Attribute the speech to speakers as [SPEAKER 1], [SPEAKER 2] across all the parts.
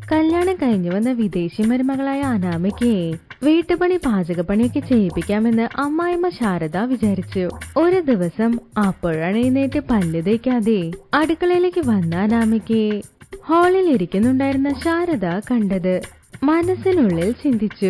[SPEAKER 1] കല്യാണം കഴിഞ്ഞു വന്ന വിദേശി മരുമകളായ അനാമികയെ വീട്ടുപണി പാചകപ്പണിയൊക്കെ ചെയ്യിപ്പിക്കാമെന്ന് അമ്മായിമ്മ ശാരദ വിചാരിച്ചു ഒരു ദിവസം അപ്പോഴാണ് എഴുന്നേറ്റ് പല്ല് തേക്കാതെ അടുക്കളയിലേക്ക് വന്ന അനാമികയെ ഹാളിൽ ഇരിക്കുന്നുണ്ടായിരുന്ന ശാരദ കണ്ടത് മനസ്സിനുള്ളിൽ ചിന്തിച്ചു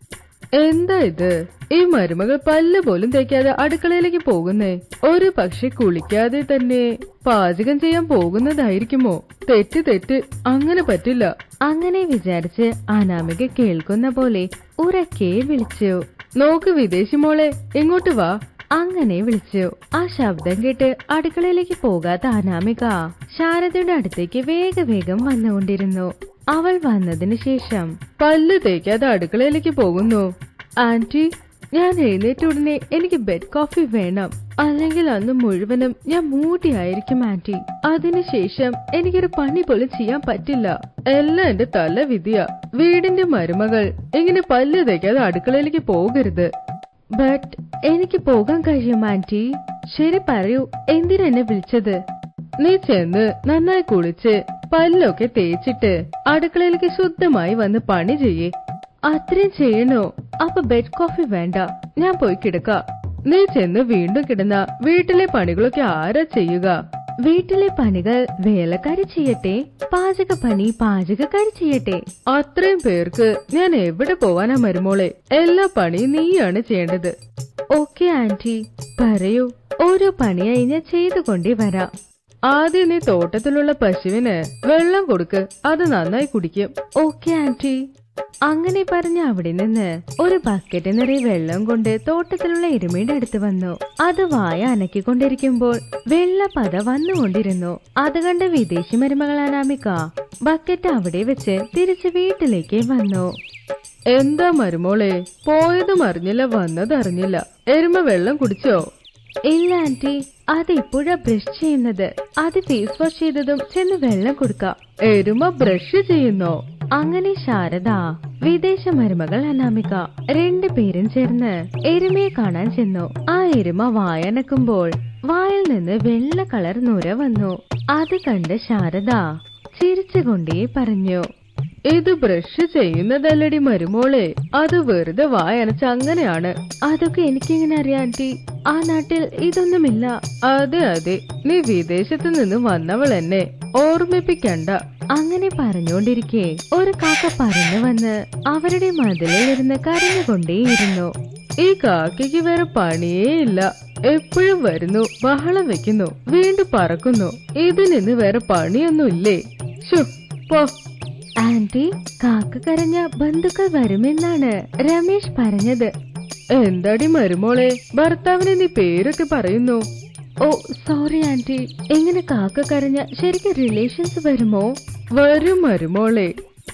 [SPEAKER 2] എന്താ ഇത് ഈ മരുമകൾ പല്ല് പോലും തേക്കാതെ അടുക്കളയിലേക്ക് പോകുന്നേ ഒരു പക്ഷെ കുളിക്കാതെ തന്നെ പാചകം ചെയ്യാൻ പോകുന്നതായിരിക്കുമോ തെറ്റ് തെറ്റ് അങ്ങനെ പറ്റില്ല
[SPEAKER 1] അങ്ങനെ വിചാരിച്ച് അനാമിക കേൾക്കുന്ന പോലെ ഉറക്കെ വിളിച്ചു
[SPEAKER 2] നോക്ക് വിദേശി മോളെ ഇങ്ങോട്ട് വാ
[SPEAKER 1] അങ്ങനെ വിളിച്ചു ആ ശബ്ദം കേട്ട് അടുക്കളയിലേക്ക് പോകാത്ത അനാമിക ശാരദയുടെ അടുത്തേക്ക് വേഗ വേഗം വന്നുകൊണ്ടിരുന്നു അവൾ വന്നതിന് ശേഷം
[SPEAKER 2] പല്ല് തേക്കാതെ അടുക്കളയിലേക്ക് പോകുന്നു
[SPEAKER 1] ആന്റി ഞാൻ എഴുന്നേറ്റ ഉടനെ എനിക്ക് ബെഡ് കോഫി വേണം അല്ലെങ്കിൽ അന്ന് മുഴുവനും ഞാൻ മൂടിയായിരിക്കും ആന്റി അതിനുശേഷം എനിക്കൊരു പണി പോലും ചെയ്യാൻ പറ്റില്ല
[SPEAKER 2] എല്ലാം എന്റെ തല വിധിയാ വീടിന്റെ മരുമകൾ ഇങ്ങനെ പല്ല് തേക്കാതെ അടുക്കളയിലേക്ക് പോകരുത്
[SPEAKER 1] ബട്ട് എനിക്ക് പോകാൻ കഴിയും ആന്റി ശരി പറയൂ എന്തിനാ എന്നെ വിളിച്ചത്
[SPEAKER 2] നീ ചെന്ന് നന്നായി കുളിച്ച് പല്ലൊക്കെ തേച്ചിട്ട് അടുക്കളയിലേക്ക് ശുദ്ധമായി വന്ന് പണി ചെയ്യേ
[SPEAKER 1] അത്രയും ചെയ്യണോ അപ്പൊ ബെഡ് കോഫി വേണ്ട ഞാൻ പോയി കിടക്കാം
[SPEAKER 2] നീ ചെന്ന് വീണ്ടും കിടന്ന വീട്ടിലെ പണികളൊക്കെ ആരാ ചെയ്യുക
[SPEAKER 1] വീട്ടിലെ പണികൾ വേലക്കാരി ചെയ്യട്ടെ പാചക പണി പാചകക്കാരി ചെയ്യട്ടെ
[SPEAKER 2] അത്രയും പേർക്ക് ഞാൻ എവിടെ പോവാനാ മരുമോളെ എല്ലാ പണിയും നീയാണ് ചെയ്യേണ്ടത്
[SPEAKER 1] ഓക്കെ ആന്റി പറയൂ ഓരോ പണിയായി ഞാൻ ചെയ്തുകൊണ്ടേ വരാം
[SPEAKER 2] ആദ്യം നീ തോട്ടത്തിലുള്ള പശുവിന് വെള്ളം കൊടുക്ക് അത് നന്നായി കുടിക്കും
[SPEAKER 1] ഓക്കെ ആന്റി അങ്ങനെ പറഞ്ഞ് അവിടെ നിന്ന് ഒരു ബക്കറ്റ് നിറയെ വെള്ളം കൊണ്ട് തോട്ടത്തിലുള്ള എരുമയുടെ അടുത്ത് വന്നു അത് വായ അനക്കിക്കൊണ്ടിരിക്കുമ്പോൾ വെള്ളപ്പത വന്നുകൊണ്ടിരുന്നു അത് കണ്ട വിദേശി മരുമകൾ അനാമിക ബക്കറ്റ് അവിടെ വെച്ച് തിരിച്ച് വീട്ടിലേക്ക് വന്നു
[SPEAKER 2] എന്താ മരുമോളെ പോയതും അറിഞ്ഞില്ല വന്നതറിഞ്ഞില്ല എരുമ വെള്ളം കുടിച്ചോ
[SPEAKER 1] ഇല്ല ആന്റി അത് ഇപ്പോഴാ ബ്രഷ് ചെയ്യുന്നത് അത് ഫേസ് വാഷ് ചെയ്തതും ചെന്ന് വെള്ളം കൊടുക്കാം
[SPEAKER 2] എരുമ ബ്രഷ് ചെയ്യുന്നോ
[SPEAKER 1] അങ്ങനെ ശാരദ വിദേശ മരുമകൾ അനാമിക രണ്ടുപേരും ചേർന്ന് എരുമയെ കാണാൻ ചെന്നു ആ എരുമ വായനക്കുമ്പോൾ വായിൽ നിന്ന് വെള്ള കളർ നുര വന്നു അത് കണ്ട് ശാരദ ചിരിച്ചുകൊണ്ടേ പറഞ്ഞു
[SPEAKER 2] ഇത് ബ്രഷ് ചെയ്യുന്നതല്ലടി മരുമോളെ അത് വെറുതെ വായനച്ച അങ്ങനെയാണ്
[SPEAKER 1] അതൊക്കെ എനിക്കെങ്ങനെ അറിയാം ആന്റി ആ നാട്ടിൽ ഇതൊന്നുമില്ല
[SPEAKER 2] അതെ അതെ നീ വിദേശത്ത് നിന്ന് വന്നവൾ എന്നെ ഓർമ്മിപ്പിക്കണ്ട
[SPEAKER 1] അങ്ങനെ പറഞ്ഞുകൊണ്ടിരിക്കെ ഒരു കാക്ക പറന്നു വന്ന് അവരുടെ മതിലിൽ ഇരുന്ന് കരഞ്ഞുകൊണ്ടേയിരുന്നു
[SPEAKER 2] ഈ കാക്കയ്ക്ക് വേറെ പണിയേ ഇല്ല എപ്പോഴും വരുന്നു ബഹളം വെക്കുന്നു വീണ്ടും പറക്കുന്നു ഇതിന് വേറെ പണിയൊന്നുമില്ലേ ശോ പോ
[SPEAKER 1] ആന്റി കാക്ക കരഞ്ഞ ബന്ധുക്കൾ വരുമെന്നാണ് രമേശ് പറഞ്ഞത്
[SPEAKER 2] എന്താടി മരുമോളെ ഭർത്താവിനെ നീ പേരൊക്കെ പറയുന്നു
[SPEAKER 1] ഓ സോറി ആന്റി എങ്ങനെ കാക്ക കരഞ്ഞ ശരിക്കും റിലേഷൻസ് വരുമോ
[SPEAKER 2] വരും മരുമോളെ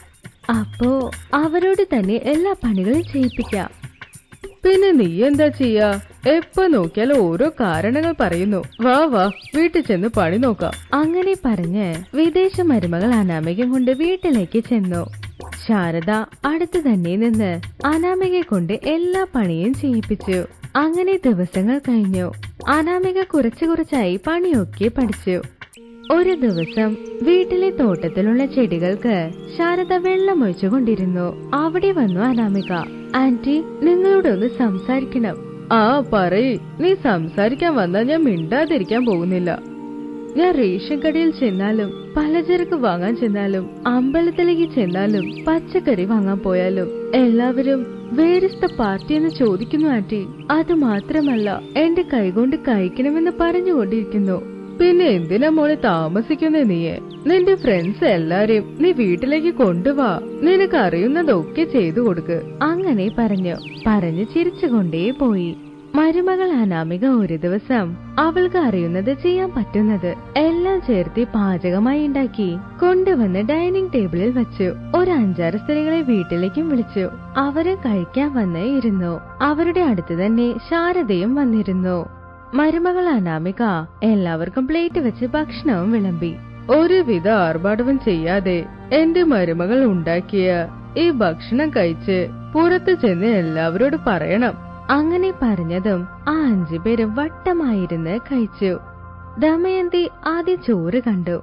[SPEAKER 1] അപ്പോ അവരോട് തന്നെ എല്ലാ പണികളും ചെയ്യിപ്പിക്കാം
[SPEAKER 2] പിന്നെ നീ എന്താ ചെയ്യാ എപ്പോ നോക്കിയാലും ഓരോ കാരണങ്ങൾ പറയുന്നു വാ വാ വീട്ടിൽ ചെന്ന് പണി നോക്കാം
[SPEAKER 1] അങ്ങനെ പറഞ്ഞ് വിദേശ മരുമകൾ അനാമികം കൊണ്ട് വീട്ടിലേക്ക് ചെന്നു ശാരദ അടുത്ത് തന്നെ നിന്ന് അനാമികയെ കൊണ്ട് എല്ലാ പണിയും ചെയ്യിപ്പിച്ചു അങ്ങനെ ദിവസങ്ങൾ കഴിഞ്ഞു അനാമിക കുറച്ചു കുറച്ചായി പണിയൊക്കെ പഠിച്ചു ഒരു ദിവസം വീട്ടിലെ തോട്ടത്തിലുള്ള ചെടികൾക്ക് ശാരദ വെള്ളമൊഴിച്ചു കൊണ്ടിരുന്നു അവിടെ വന്നു അനാമിക ആന്റി നിങ്ങളോടൊന്ന് സംസാരിക്കണം
[SPEAKER 2] ആ പറയ് നീ സംസാരിക്കാൻ വന്നാ ഞാൻ മിണ്ടാതിരിക്കാൻ പോകുന്നില്ല
[SPEAKER 1] ഞാൻ റേഷൻ കടയിൽ ചെന്നാലും പലചരക്ക് വാങ്ങാൻ ചെന്നാലും അമ്പലത്തിലേക്ക് ചെന്നാലും പച്ചക്കറി വാങ്ങാൻ പോയാലും എല്ലാവരും വേറിസ്ത പാർട്ടി എന്ന് ചോദിക്കുന്നു ആന്റി അത് മാത്രമല്ല എന്റെ കൈകൊണ്ട് കഴിക്കണമെന്ന് പറഞ്ഞുകൊണ്ടിരിക്കുന്നു
[SPEAKER 2] പിന്നെ എന്തിനാ മോളെ താമസിക്കുന്നേ നീയെ നിന്റെ ഫ്രണ്ട്സ് എല്ലാരെയും നീ വീട്ടിലേക്ക് കൊണ്ടുവാ നിനക്ക് അറിയുന്നതൊക്കെ ചെയ്തു കൊടുക്ക്
[SPEAKER 1] അങ്ങനെ പറഞ്ഞു പറഞ്ഞു ചിരിച്ചുകൊണ്ടേ പോയി മരുമകൾ അനാമിക ഒരു ദിവസം അവൾക്ക് അറിയുന്നത് ചെയ്യാൻ പറ്റുന്നത് എല്ലാം ചേർത്തി പാചകമായി ഉണ്ടാക്കി കൊണ്ടുവന്ന് ഡൈനിങ് ടേബിളിൽ വെച്ചു ഒരു അഞ്ചാറ് സ്ത്രീകളെ വീട്ടിലേക്കും വിളിച്ചു അവരെ കഴിക്കാൻ വന്ന് ഇരുന്നു അവരുടെ അടുത്ത് തന്നെ ശാരദയും വന്നിരുന്നു മരുമകൾ അനാമിക എല്ലാവർക്കും പ്ലേറ്റ് വെച്ച് ഭക്ഷണവും വിളമ്പി
[SPEAKER 2] ഒരുവിധ ആർഭാടവും ചെയ്യാതെ എന്റെ മരുമകൾ ഉണ്ടാക്കിയ ഈ ഭക്ഷണം കഴിച്ച് പുറത്തു ചെന്ന് എല്ലാവരോട് പറയണം
[SPEAKER 1] അങ്ങനെ പറഞ്ഞതും ആ അഞ്ചുപേരും വട്ടമായിരുന്ന് കഴിച്ചു ദമയന്തി ആദ്യ ചോറ് കണ്ടു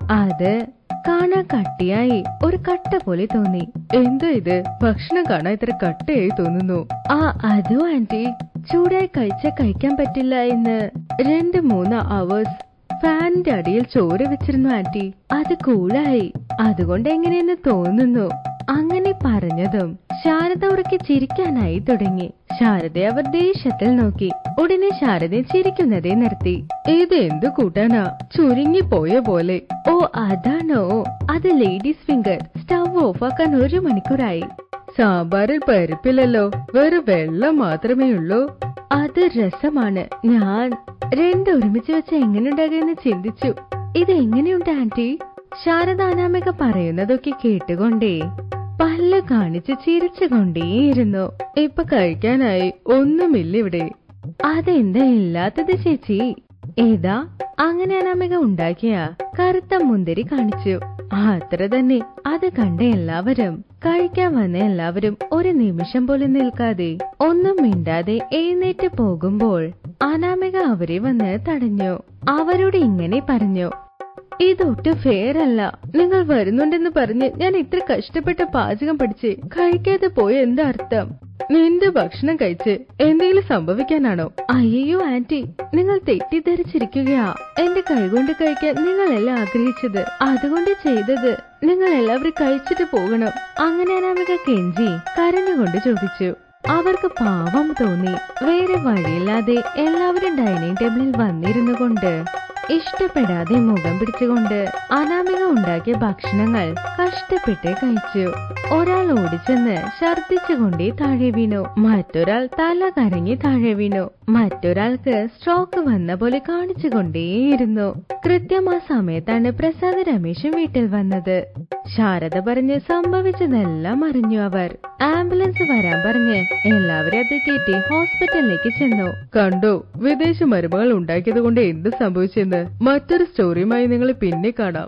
[SPEAKER 1] അത് കാണാൻ കട്ടിയായി ഒരു കട്ട പോലെ തോന്നി
[SPEAKER 2] എന്താ ഇത് ഭക്ഷണം കാണാൻ ഇത്ര കട്ടയായി തോന്നുന്നു
[SPEAKER 1] ആ അതോ ആന്റി ചൂടായി കഴിച്ച കഴിക്കാൻ പറ്റില്ല എന്ന് രണ്ട് മൂന്ന് അവേഴ്സ് ഫാനിന്റെ അടിയിൽ ചോറ് വെച്ചിരുന്നു ആന്റി അത് കൂളായി അതുകൊണ്ട് എങ്ങനെയെന്ന് തോന്നുന്നു അങ്ങനെ പറഞ്ഞതും ശാരദ ഉറക്കെ ചിരിക്കാനായി തുടങ്ങി ശാരദയെ അവർ ദേഷ്യത്തിൽ നോക്കി ഉടനെ ശാരദയെ ചിരിക്കുന്നതേ നിർത്തി
[SPEAKER 2] ഇത് എന്ത് കൂട്ടാനാ ചുരുങ്ങി പോയ പോലെ
[SPEAKER 1] ഓ അതാണോ അത് ലേഡീസ് ഫിംഗർ സ്റ്റവ് ഓഫാക്കാൻ ഒരു മണിക്കൂറായി
[SPEAKER 2] സാമ്പാറിൽ പരിപ്പില്ലല്ലോ വെറും വെള്ളം മാത്രമേ ഉള്ളൂ
[SPEAKER 1] അത് രസമാണ് ഞാൻ രണ്ട് ഒരുമിച്ച് വെച്ച് എങ്ങനെ ഉണ്ടാകുമെന്ന് ചിന്തിച്ചു ഇത് എങ്ങനെയുണ്ട് ആന്റി ശാരദ അനാമിക പറയുന്നതൊക്കെ കേട്ടുകൊണ്ടേ പല്ല് കാണിച്ച് ചിരിച്ചുകൊണ്ടേയിരുന്നു
[SPEAKER 2] ഇപ്പൊ കഴിക്കാനായി ഒന്നുമില്ല ഇവിടെ
[SPEAKER 1] അതെന്താ ഇല്ലാത്തത് ചേച്ചി ഏതാ അങ്ങനെ അനാമിക ഉണ്ടാക്കിയ കറുത്ത മുന്തിരി കാണിച്ചു അത്ര തന്നെ അത് കണ്ട എല്ലാവരും കഴിക്കാൻ വന്ന എല്ലാവരും ഒരു നിമിഷം പോലും നിൽക്കാതെ ഒന്നും മിണ്ടാതെ എഴുന്നേറ്റ് പോകുമ്പോൾ അനാമിക അവരെ വന്ന് തടഞ്ഞു അവരോട് ഇങ്ങനെ പറഞ്ഞു ഇതൊട്ടും ഫെയർ അല്ല നിങ്ങൾ വരുന്നുണ്ടെന്ന് പറഞ്ഞ് ഞാൻ ഇത്ര കഷ്ടപ്പെട്ട് പാചകം പഠിച്ച് കഴിക്കാതെ പോയ എന്താ അർത്ഥം
[SPEAKER 2] നിന്റെ ഭക്ഷണം കഴിച്ച് എന്തെങ്കിലും സംഭവിക്കാനാണോ
[SPEAKER 1] അയ്യോ ആന്റി നിങ്ങൾ തെറ്റിദ്ധരിച്ചിരിക്കുകയാ എന്റെ കൈകൊണ്ട് കഴിക്കാൻ നിങ്ങളെല്ലാം ആഗ്രഹിച്ചത് അതുകൊണ്ട് ചെയ്തത് നിങ്ങൾ എല്ലാവരും കഴിച്ചിട്ട് പോകണം അങ്ങനെ അനാമിക കെഞ്ചി കരഞ്ഞുകൊണ്ട് ചോദിച്ചു അവർക്ക് പാവം തോന്നി വേറെ വഴിയില്ലാതെ എല്ലാവരും ഡൈനിങ് ടേബിളിൽ വന്നിരുന്നു കൊണ്ട് ഇഷ്ടപ്പെടാതെ മുഖം പിടിച്ചുകൊണ്ട് അനാമിക ഉണ്ടാക്കിയ ഭക്ഷണങ്ങൾ കഷ്ടപ്പെട്ട് കഴിച്ചു ഒരാൾ ഓടിച്ചെന്ന് ഛർദിച്ചുകൊണ്ടേ താഴെ വീണു മറ്റൊരാൾ തല കരങ്ങി താഴെ വീണു മറ്റൊരാൾക്ക് സ്ട്രോക്ക് വന്ന പോലെ കാണിച്ചുകൊണ്ടേയിരുന്നു കൃത്യം ആ സമയത്താണ് പ്രസാദ് രമേശും വീട്ടിൽ വന്നത് ശാരദ പറഞ്ഞ് സംഭവിച്ചതെല്ലാം അറിഞ്ഞു അവർ ആംബുലൻസ് വരാൻ പറഞ്ഞ് എല്ലാവരും അത് കയറ്റി ഹോസ്പിറ്റലിലേക്ക് ചെന്നു
[SPEAKER 2] കണ്ടോ വിദേശ മരുമകൾ ഉണ്ടാക്കിയത് കൊണ്ട് എന്ത് സംഭവിച്ചെന്ന് മറ്റൊരു സ്റ്റോറിയുമായി നിങ്ങൾ പിന്നെ കാണാം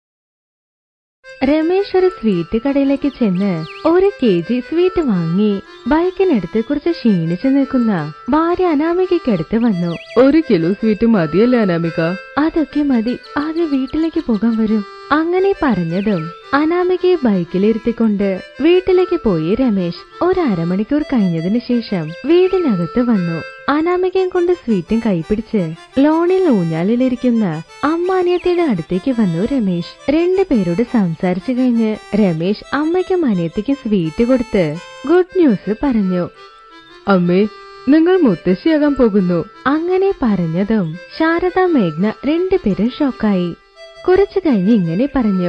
[SPEAKER 1] രമേശ് ഒരു സ്വീറ്റ് കടയിലേക്ക് ചെന്ന് ഒരു കെ ജി സ്വീറ്റ് വാങ്ങി ബൈക്കിനടുത്ത് കുറച്ച് ക്ഷീണിച്ചു നിൽക്കുന്ന ഭാര്യ അനാമികയ്ക്കടുത്ത് വന്നു
[SPEAKER 2] ഒരു കിലോ സ്വീറ്റ് മതിയല്ലേ അനാമിക
[SPEAKER 1] അതൊക്കെ മതി അത് വീട്ടിലേക്ക് പോകാൻ വരൂ അങ്ങനെ പറഞ്ഞതും അനാമികയെ ബൈക്കിലിരുത്തിക്കൊണ്ട് വീട്ടിലേക്ക് പോയി രമേശ് ഒരു അരമണിക്കൂർ കഴിഞ്ഞതിന് ശേഷം വീടിനകത്ത് വന്നു അനാമികയും കൊണ്ട് സ്വീറ്റും കൈപിടിച്ച് ലോണിൽ ഊഞ്ഞാലിലിരിക്കുന്ന അമ്മാനിയത്തിയുടെ അടുത്തേക്ക് വന്നു രമേശ് രണ്ടുപേരോട് സംസാരിച്ചു കഴിഞ്ഞ് രമേശ് അമ്മയ്ക്കും അനിയത്തിക്കും സ്വീറ്റ് കൊടുത്ത് ഗുഡ് ന്യൂസ് പറഞ്ഞു
[SPEAKER 2] അമ്മേ നിങ്ങൾ മുത്തശ്ശിയാകാൻ പോകുന്നു
[SPEAKER 1] അങ്ങനെ പറഞ്ഞതും ശാരദ മേഘ്ന രണ്ടുപേരും ഷോക്കായി കുറച്ചു കഴിഞ്ഞ് ഇങ്ങനെ പറഞ്ഞു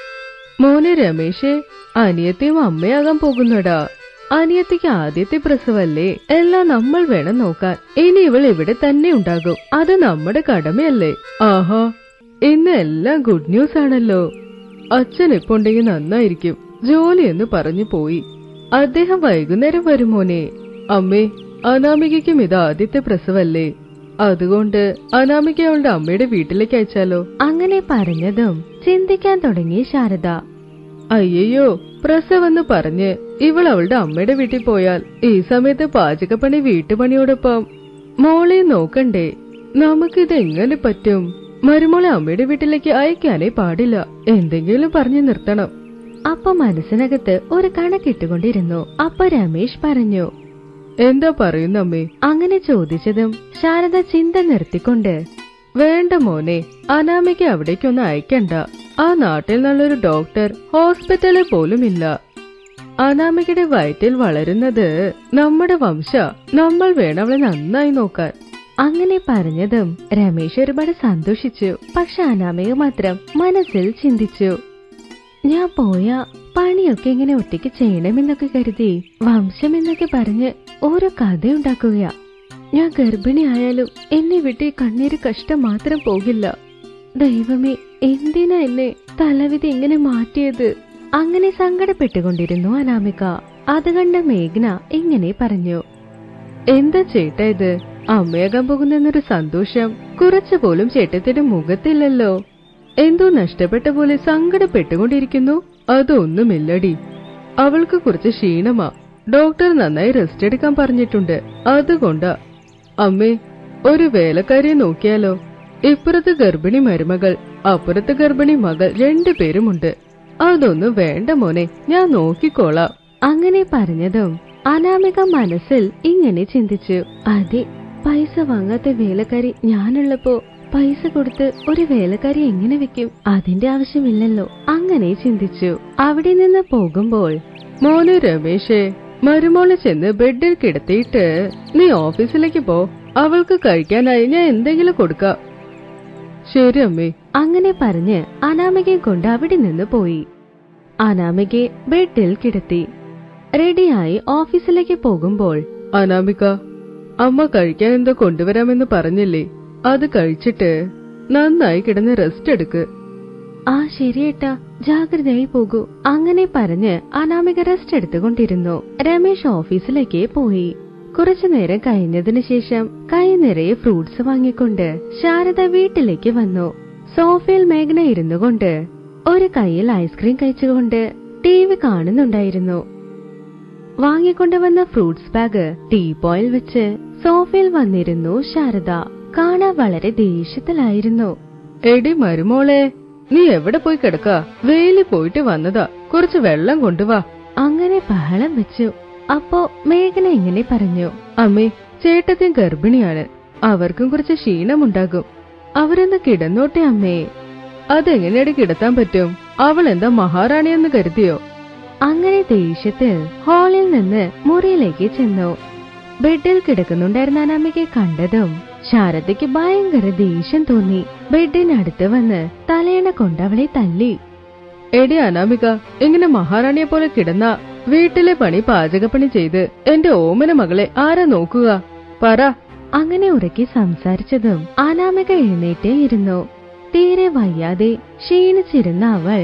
[SPEAKER 2] മോനെ രമേശേ അനിയത്തിയും അമ്മയാകാൻ പോകുന്നടാ അനിയത്തിക്ക് ആദ്യത്തെ പ്രസവല്ലേ എല്ലാം നമ്മൾ വേണം നോക്കാൻ ഇനി ഇവൾ ഇവിടെ തന്നെ ഉണ്ടാകും അത് നമ്മുടെ കടമയല്ലേ ആഹാ ഇന്ന് എല്ലാം ഗുഡ് ന്യൂസ് ആണല്ലോ അച്ഛൻ ഇപ്പൊ ഉണ്ടെങ്കിൽ നന്നായിരിക്കും ജോലി എന്ന് പറഞ്ഞു പോയി അദ്ദേഹം വൈകുന്നേരം വരും മോനെ അമ്മേ അനാമികയ്ക്കും ഇത് ആദ്യത്തെ പ്രസവല്ലേ അതുകൊണ്ട് അനാമിക അവളുടെ അമ്മയുടെ വീട്ടിലേക്ക് അയച്ചാലോ
[SPEAKER 1] അങ്ങനെ പറഞ്ഞതും ചിന്തിക്കാൻ തുടങ്ങി ശാരദ
[SPEAKER 2] അയ്യയ്യോ പ്രസവെന്ന് പറഞ്ഞ് ഇവൾ അവളുടെ അമ്മയുടെ വീട്ടിൽ പോയാൽ ഈ സമയത്ത് പാചകപ്പണി വീട്ടുപണിയോടൊപ്പം മോളെ നോക്കണ്ടേ നമുക്കിത് എങ്ങനെ പറ്റും മരുമോളെ അമ്മയുടെ വീട്ടിലേക്ക് അയക്കാനേ പാടില്ല എന്തെങ്കിലും പറഞ്ഞു നിർത്തണം
[SPEAKER 1] അപ്പൊ മനസ്സിനകത്ത് ഒരു കണക്കിട്ടുകൊണ്ടിരുന്നു അപ്പൊ രമേശ് പറഞ്ഞു
[SPEAKER 2] എന്താ പറയുന്ന അമ്മേ
[SPEAKER 1] അങ്ങനെ ചോദിച്ചതും ശാരദ ചിന്ത നിർത്തിക്കൊണ്ട്
[SPEAKER 2] വേണ്ട മോനെ അനാമിക അവിടേക്കൊന്നും അയക്കണ്ട ആ നാട്ടിൽ നല്ലൊരു ഡോക്ടർ ഹോസ്പിറ്റലിൽ പോലും ഇല്ല അനാമികയുടെ വയറ്റിൽ വളരുന്നത് നമ്മുടെ വംശ നമ്മൾ വേണം അവളെ നന്നായി നോക്കാൻ
[SPEAKER 1] അങ്ങനെ പറഞ്ഞതും രമേശ് ഒരുപാട് സന്തോഷിച്ചു പക്ഷെ അനാമിക മാത്രം മനസ്സിൽ ചിന്തിച്ചു ഞാൻ പോയ പണിയൊക്കെ ഇങ്ങനെ ഒറ്റയ്ക്ക് ചെയ്യണമെന്നൊക്കെ കരുതി വംശം എന്നൊക്കെ പറഞ്ഞ് ഓരോ കഥയുണ്ടാക്കുകയാ ഞാൻ ഗർഭിണിയായാലും എന്നെ വിട്ട് ഈ കണ്ണീര് കഷ്ടം മാത്രം പോകില്ല ദൈവമേ എന്തിനാ എന്നെ തലവിധി ഇങ്ങനെ മാറ്റിയത് അങ്ങനെ സങ്കടപ്പെട്ടുകൊണ്ടിരുന്നു അനാമിക അത് കണ്ട മേഘ്ന ഇങ്ങനെ പറഞ്ഞു
[SPEAKER 2] എന്താ ചേട്ടാ ഇത് അമ്മയാകാൻ പോകുന്നെന്നൊരു സന്തോഷം കുറച്ചുപോലും ചേട്ടത്തിന്റെ മുഖത്തില്ലല്ലോ എന്തോ നഷ്ടപ്പെട്ട പോലെ സങ്കടപ്പെട്ടുകൊണ്ടിരിക്കുന്നു അതൊന്നുമില്ലടി അവൾക്ക് കുറച്ച് ക്ഷീണമാ ഡോക്ടർ നന്നായി റെസ്റ്റ് എടുക്കാൻ പറഞ്ഞിട്ടുണ്ട് അതുകൊണ്ടാ അമ്മേ ഒരു വേലക്കാരിയെ നോക്കിയാലോ ഇപ്പുറത്ത് ഗർഭിണി മരുമകൾ അപ്പുറത്തെ ഗർഭിണി മകൾ രണ്ടുപേരുമുണ്ട് അതൊന്നും വേണ്ട മോനെ ഞാൻ നോക്കിക്കോളാം
[SPEAKER 1] അങ്ങനെ പറഞ്ഞതും അനാമിക മനസ്സിൽ ഇങ്ങനെ ചിന്തിച്ചു അതെ പൈസ വാങ്ങാത്ത വേലക്കാരി ഞാനുള്ളപ്പോ പൈസ കൊടുത്ത് ഒരു വേലക്കാരി എങ്ങനെ വെക്കും അതിന്റെ ആവശ്യമില്ലല്ലോ അങ്ങനെ ചിന്തിച്ചു അവിടെ നിന്ന് പോകുമ്പോൾ
[SPEAKER 2] മോനെ രമേശേ മരുമോളെ ചെന്ന് ബെഡിൽ കിടത്തിയിട്ട് നീ ഓഫീസിലേക്ക് പോ അവൾക്ക് കഴിക്കാനായി ഞാൻ എന്തെങ്കിലും കൊടുക്കാം ശരി അമ്മേ
[SPEAKER 1] അങ്ങനെ പറഞ്ഞ് അനാമികയെ കൊണ്ട് അവിടെ നിന്ന് പോയി അനാമികയെ ബെഡിൽ കിടത്തി റെഡിയായി ഓഫീസിലേക്ക് പോകുമ്പോൾ
[SPEAKER 2] അനാമിക അമ്മ കഴിക്കാൻ എന്തോ കൊണ്ടുവരാമെന്ന് പറഞ്ഞില്ലേ അത് കഴിച്ചിട്ട് നന്നായി കിടന്ന് റെസ്റ്റ് എടുക്ക്
[SPEAKER 1] ആ ശരിയേട്ടാ ജാഗ്രതയായി പോകൂ അങ്ങനെ പറഞ്ഞ് അനാമിക റെസ്റ്റ് എടുത്തുകൊണ്ടിരുന്നു രമേശ് ഓഫീസിലേക്ക് പോയി കുറച്ചു നേരം കഴിഞ്ഞതിനു ശേഷം കൈ നിറയെ ഫ്രൂട്ട്സ് വാങ്ങിക്കൊണ്ട് ശാരദ വീട്ടിലേക്ക് വന്നു സോഫയിൽ മേഘന ഇരുന്നു കൊണ്ട് ഒരു കൈയിൽ ഐസ്ക്രീം കഴിച്ചുകൊണ്ട് ടി വി കാണുന്നുണ്ടായിരുന്നു വാങ്ങിക്കൊണ്ടുവന്ന ഫ്രൂട്ട്സ് ബാഗ് ടീപോയിൽ വെച്ച് സോഫയിൽ വന്നിരുന്നു ശാരദ കാണാൻ വളരെ ദേഷ്യത്തിലായിരുന്നു
[SPEAKER 2] എടി മരുമോളെ നീ എവിടെ പോയി കിടക്ക വെയിലിൽ പോയിട്ട് വന്നതാ കുറച്ച് വെള്ളം കൊണ്ടുവാ
[SPEAKER 1] അങ്ങനെ ബഹളം വെച്ചു അപ്പോ മേഘന ഇങ്ങനെ പറഞ്ഞു
[SPEAKER 2] അമ്മേ ചേട്ടത്തിയും ഗർഭിണിയാണ് അവർക്കും കുറച്ച് ക്ഷീണമുണ്ടാകും അവരൊന്ന് കിടന്നോട്ടെ അമ്മേ അതെങ്ങനെയടി കിടത്താൻ പറ്റും അവൾ എന്താ മഹാറാണിയെന്ന് കരുതിയോ
[SPEAKER 1] അങ്ങനെ ദേഷ്യത്തിൽ ഹാളിൽ നിന്ന് മുറിയിലേക്ക് ചെന്നു ബെഡിൽ കിടക്കുന്നുണ്ടായിരുന്ന അനാമികയെ കണ്ടതും ശാരദയ്ക്ക് ഭയങ്കര ദേഷ്യം തോന്നി ബെഡിനടുത്ത് വന്ന് തലയണ കൊണ്ട് അവളെ തല്ലി
[SPEAKER 2] എടി അനാമിക ഇങ്ങനെ മഹാറാണിയെ പോലെ കിടന്ന വീട്ടിലെ പണി പാചകപ്പണി ചെയ്ത് എന്റെ ഓമന മകളെ ആരാ നോക്കുക പറ
[SPEAKER 1] അങ്ങനെ ഉറക്കി സംസാരിച്ചതും അനാമിക എഴുന്നേറ്റേ ഇരുന്നു തീരെ വയ്യാതെ ക്ഷീണിച്ചിരുന്ന അവൾ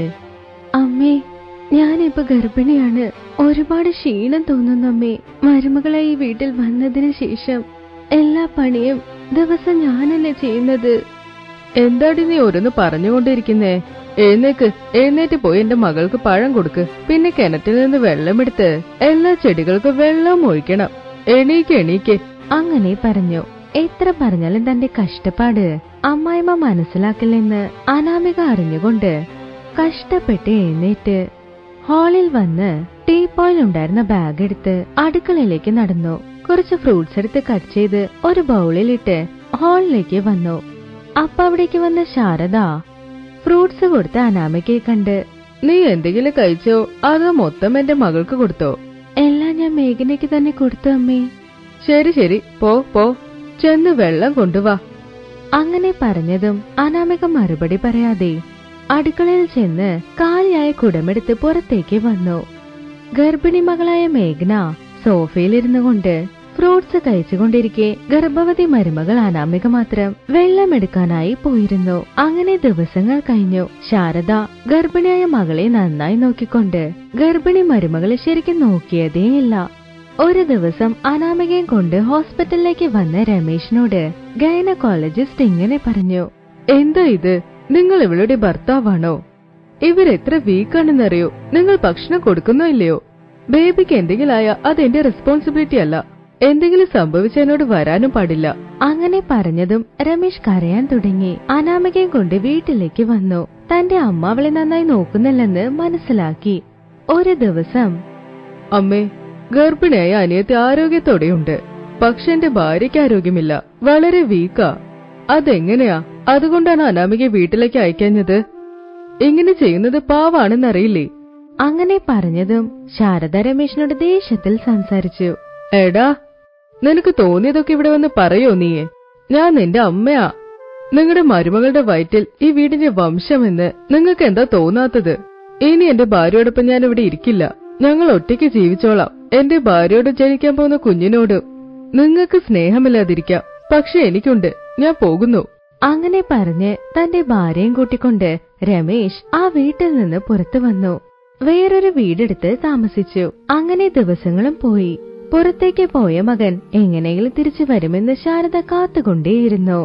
[SPEAKER 1] അമ്മേ ഞാനിപ്പോ ഗർഭിണിയാണ് ഒരുപാട് ക്ഷീണം തോന്നുന്നു അമ്മേ മരുമകളായി ഈ വീട്ടിൽ വന്നതിന് ശേഷം എല്ലാ പണിയും ദിവസം ഞാനല്ലേ ചെയ്യുന്നത്
[SPEAKER 2] എന്താടി നീ ഓരോന്ന് പറഞ്ഞുകൊണ്ടിരിക്കുന്നേ എഴുന്നേക്ക് എഴുന്നേറ്റ് പോയി എന്റെ മകൾക്ക് പഴം കൊടുക്ക് പിന്നെ കിണറ്റിൽ നിന്ന് വെള്ളമെടുത്ത് എല്ലാ ചെടികൾക്കും വെള്ളം ഒഴിക്കണം എണീക്ക് എണീക്ക്
[SPEAKER 1] അങ്ങനെ പറഞ്ഞു എത്ര പറഞ്ഞാലും തന്റെ കഷ്ടപ്പാട് അമ്മായിമ്മ മനസ്സിലാക്കില്ലെന്ന് അനാമിക അറിഞ്ഞുകൊണ്ട് കഷ്ടപ്പെട്ട് എഴുന്നേറ്റ് ഹാളിൽ വന്ന് ടീപ്പോയിൽ ഉണ്ടായിരുന്ന ബാഗ് എടുത്ത് അടുക്കളയിലേക്ക് നടന്നു കുറച്ച് ഫ്രൂട്ട്സ് എടുത്ത് കട്ട് ചെയ്ത് ഒരു ബൗളിലിട്ട് ഹാളിലേക്ക് വന്നു അപ്പ അവിടേക്ക് വന്ന ശാരദ ഫ്രൂട്ട്സ് കൊടുത്ത് അനാമികയെ കണ്ട്
[SPEAKER 2] നീ എന്തെങ്കിലും കഴിച്ചോ അതോ മൊത്തം എന്റെ മകൾക്ക് കൊടുത്തോ
[SPEAKER 1] എല്ലാം ഞാൻ മേഘനയ്ക്ക് തന്നെ കൊടുത്തു അമ്മേ
[SPEAKER 2] ശരി ശരി പോ പോ ചെന്ന് വെള്ളം കൊണ്ടുവാ
[SPEAKER 1] അങ്ങനെ പറഞ്ഞതും അനാമിക മറുപടി പറയാതെ അടുക്കളയിൽ ചെന്ന് കാലിയായ കുടമെടുത്ത് പുറത്തേക്ക് വന്നു ഗർഭിണി മകളായ മേഘ്ന സോഫയിലിരുന്നു കൊണ്ട് ഫ്രൂട്ട്സ് കഴിച്ചുകൊണ്ടിരിക്കെ ഗർഭവതി മരുമകൾ അനാമിക മാത്രം വെള്ളമെടുക്കാനായി പോയിരുന്നു അങ്ങനെ ദിവസങ്ങൾ കഴിഞ്ഞു ശാരദ ഗർഭിണിയായ മകളെ നന്നായി നോക്കിക്കൊണ്ട് ഗർഭിണി മരുമകളെ ശരിക്കും നോക്കിയതേയില്ല ഒരു ദിവസം അനാമികയും കൊണ്ട് ഹോസ്പിറ്റലിലേക്ക് വന്ന രമേശിനോട് ഗൈനക്കോളജിസ്റ്റ് ഇങ്ങനെ പറഞ്ഞു
[SPEAKER 2] എന്താ ഇത് നിങ്ങൾ ഇവളുടെ ഭർത്താവാണോ ഇവരെത്ര വീക്കാണെന്നറിയോ നിങ്ങൾ ഭക്ഷണം കൊടുക്കുന്നോ ഇല്ലയോ ബേബിക്ക് എന്തെങ്കിലും ആയ അതെന്റെ റെസ്പോൺസിബിലിറ്റി അല്ല എന്തെങ്കിലും സംഭവിച്ച എന്നോട് വരാനും പാടില്ല
[SPEAKER 1] അങ്ങനെ പറഞ്ഞതും രമേശ് കരയാൻ തുടങ്ങി അനാമികയും കൊണ്ട് വീട്ടിലേക്ക് വന്നു തന്റെ അമ്മ അവളെ നന്നായി നോക്കുന്നില്ലെന്ന് മനസ്സിലാക്കി ഒരു ദിവസം
[SPEAKER 2] അമ്മേ ഗർഭിണിയായ അനിയത്തി ആരോഗ്യത്തോടെയുണ്ട് പക്ഷെ എന്റെ ഭാര്യയ്ക്ക് ആരോഗ്യമില്ല വളരെ വീക്കാ അതെങ്ങനെയാ അതുകൊണ്ടാണ് അനാമിക വീട്ടിലേക്ക് അയക്കാഞ്ഞത് ഇങ്ങനെ ചെയ്യുന്നത് പാവാണെന്നറിയില്ലേ
[SPEAKER 1] അങ്ങനെ പറഞ്ഞതും ശാരദ രമേശിനോട് ദേഷ്യത്തിൽ സംസാരിച്ചു
[SPEAKER 2] എടാ നിനക്ക് തോന്നിയതൊക്കെ ഇവിടെ വന്ന് പറയോ നീയെ ഞാൻ നിന്റെ അമ്മയാ നിങ്ങളുടെ മരുമകളുടെ വയറ്റിൽ ഈ വീടിന്റെ വംശമെന്ന് നിങ്ങൾക്ക് എന്താ തോന്നാത്തത് ഇനി എന്റെ ഭാര്യയോടൊപ്പം ഞാൻ ഇവിടെ ഇരിക്കില്ല ഞങ്ങൾ ഒറ്റയ്ക്ക് ജീവിച്ചോളാം എന്റെ ഭാര്യയോട് ജനിക്കാൻ പോകുന്ന കുഞ്ഞിനോട് നിങ്ങൾക്ക് സ്നേഹമില്ലാതിരിക്കാം പക്ഷെ എനിക്കുണ്ട് ഞാൻ പോകുന്നു
[SPEAKER 1] അങ്ങനെ പറഞ്ഞ് തന്റെ ഭാര്യയും കൂട്ടിക്കൊണ്ട് രമേശ് ആ വീട്ടിൽ നിന്ന് പുറത്തു വന്നു വേറൊരു വീടെടുത്ത് താമസിച്ചു അങ്ങനെ ദിവസങ്ങളും പോയി പുറത്തേക്ക് പോയ മകൻ എങ്ങനെയെങ്കിലും തിരിച്ചു വരുമെന്ന് ശാരദ കാത്തുകൊണ്ടേയിരുന്നു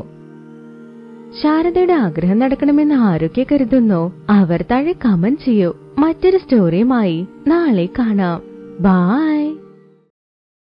[SPEAKER 1] ശാരദയുടെ ആഗ്രഹം നടക്കണമെന്ന് ആരൊക്കെ കരുതുന്നോ അവർ താഴെ കമന്റ് ചെയ്യൂ മറ്റൊരു സ്റ്റോറിയുമായി നാളെ കാണാം ബായ്